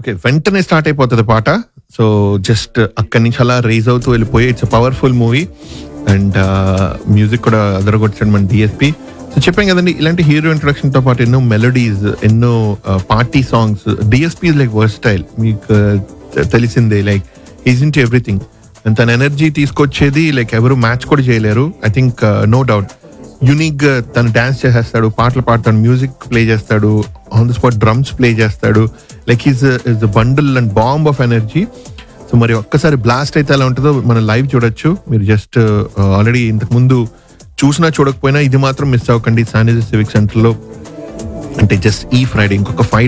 okay వెంటనే start అయిపోతుంది పాట సో జస్ట్ అక్కడి నుంచి అలా రేజ్ అవుతూ వెళ్ళిపోయి it's powerful movie and music కూడా అదరగొచ్చాడు మన డిఎస్పి సో చెప్పాం కదండి ఇలాంటి హీరో ఇంట్రొడక్షన్ తో పాటు ఎన్నో మెలోడీస్ ఎన్నో party songs DSP like versatile మీకు uh, తెలిసిందే like is into everything and తన ఎనర్జీ తీసుకొచ్చేది లైక్ ఎవరు మ్యాచ్ కూడా చేయలేరు I think no doubt unique గా తను డాన్స్ చేసేస్తాడు పాటలు పాడతాడు మ్యూజిక్ ప్లే చేస్తాడు on the spot drums play చేస్తాడు like is is bundle and bomb of energy so మరి ఒక్కసారి బ్లాస్ట్ అయితే ఎలా ఉంటుందో మనం లైవ్ చూడొచ్చు మీరు జస్ట్ ఆల్రెడీ ఇంతకు ముందు చూసినా చూడకపోయినా ఇది మాత్రం మిస్ అవ్వకండి సానిజ సివిక్ సెంటర్ లో అంటే జస్ట్ ఈ ఫ్రైడే ఇంకొక ఫైవ్